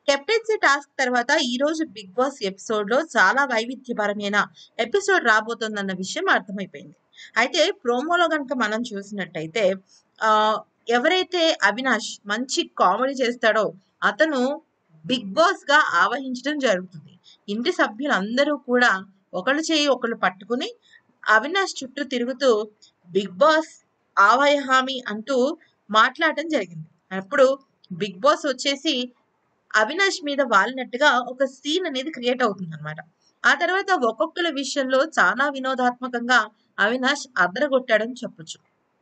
captaincy task తర్వాత ఈ రోజు బిగ్ బాస్ ఎపిసోడ్ లో చాలా వైవిధ్యపరమైన ఎపిసోడ్ రాబోతోందన్న విషయం అర్థమైపోయింది అయితే ప్రోమోలో కనుక మనం చూసినట్టయితే ఆ ఎవరైతే అవినాష్ మంచి కామెడీ చేస్తాడో అతను బిగ్ బాస్ గా ఆవహించడం జరుగుతుంది ఇంటి సభ్యులందరూ కూడా ఒకళ్ళు చేయి ఒకళ్ళు పట్టుకుని అవినాష్ చుట్టూ తిరుగుతూ బిగ్ బాస్ ఆవయహామి అంటూ మాట్లాడటం జరిగింది అప్పుడు బిగ్ బాస్ వచ్చేసి అవినాష్ మీద వాలినట్టుగా ఒక సీన్ అనేది క్రియేట్ అవుతుంది అనమాట ఆ తర్వాత ఒక్కొక్కరి విషయంలో చాలా వినోదాత్మకంగా అవినాష్ అదరగొట్టాడని చెప్పొచ్చు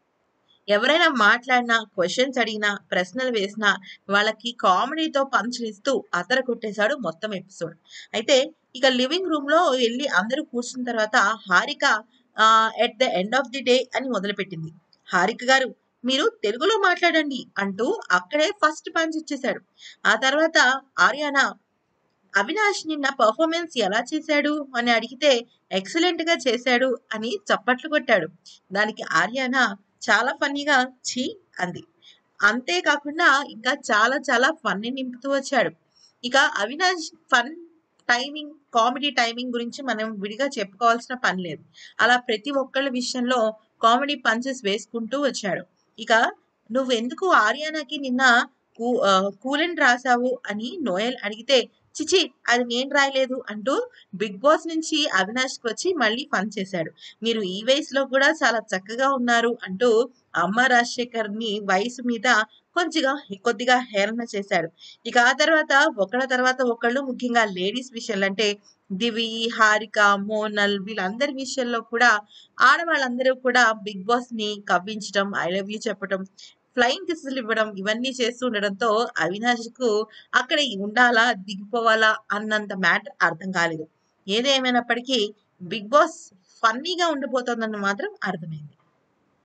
ఎవరైనా మాట్లాడినా క్వశ్చన్స్ అడిగినా ప్రశ్నలు వేసినా వాళ్ళకి కామెడీతో పంచులిస్తూ అదర కొట్టేశాడు మొత్తం ఎపిసోడ్ అయితే ఇక లివింగ్ రూమ్ లో వెళ్ళి అందరూ కూర్చున్న తర్వాత Harika at the end of the day అని మొదలుపెట్టింది హారిక గారు మీరు తెలుగులో మాట్లాడండి అంటూ అక్కడే ఫస్ట్ పంచ్ ఇచ్చేశాడు ఆ తర్వాత ఆర్యానా అవినాష్ నిన్న పర్ఫార్మెన్స్ ఎలా చేశాడు అని అడిగితే ఎక్సలెంట్ గా చేశాడు అని చప్పట్లు కొట్టాడు దానికి ఆర్యానా చాలా ఫన్నీగా ఛీ అంది అంతేకాకుండా ఇంకా చాలా చాలా ఫన్ నింపుతూ వచ్చాడు ఇక Avinash fun timing comedy timing గురించి మనం విడిగా చెప్పుకోవాల్సిన పని లేదు అలా ప్రతి ఒక్కళ్ళ విషయంలో కామెడీ పంచెస్ వేసుకుంటూ వచ్చాడు ఇక నువ్వెందుకు ఆర్యానాకి నిన్న కూ కూలెంట్ రాసావు అని నోయల్ అడిగితే చిచి అది నేను రాయలేదు అంటూ బిగ్ బాస్ నుంచి అవినాష్ కి వచ్చి మళ్ళీ ఫన్ చేశాడు మీరు ఈ వయసులో కూడా చాలా చక్కగా ఉన్నారు అంటూ అమ్మ రాజశేఖర్ ని వయసు మీద కొంచెంగా కొద్దిగా హేళన చేశాడు ఇక ఆ తర్వాత ఒకళ్ళ తర్వాత ఒకళ్ళు ముఖ్యంగా లేడీస్ విషయాలు అంటే దివి హారిక మోనల్ వీళ్ళందరి విషయంలో కూడా ఆడవాళ్ళందరూ కూడా బిగ్ బాస్ ని కవ్వించడం ఐ లవ్ యూ చెప్పడం ఫ్లయింగ్ కిస్సులు ఇవ్వడం ఇవన్నీ చేస్తూ ఉండడంతో అవినాష్ కు అక్కడ ఉండాలా దిగిపోవాలా అన్నంత మ్యాటర్ అర్థం కాలేదు ఏదేమైనప్పటికీ బిగ్ బాస్ ఫన్నీగా ఉండిపోతుందని మాత్రం అర్థమైంది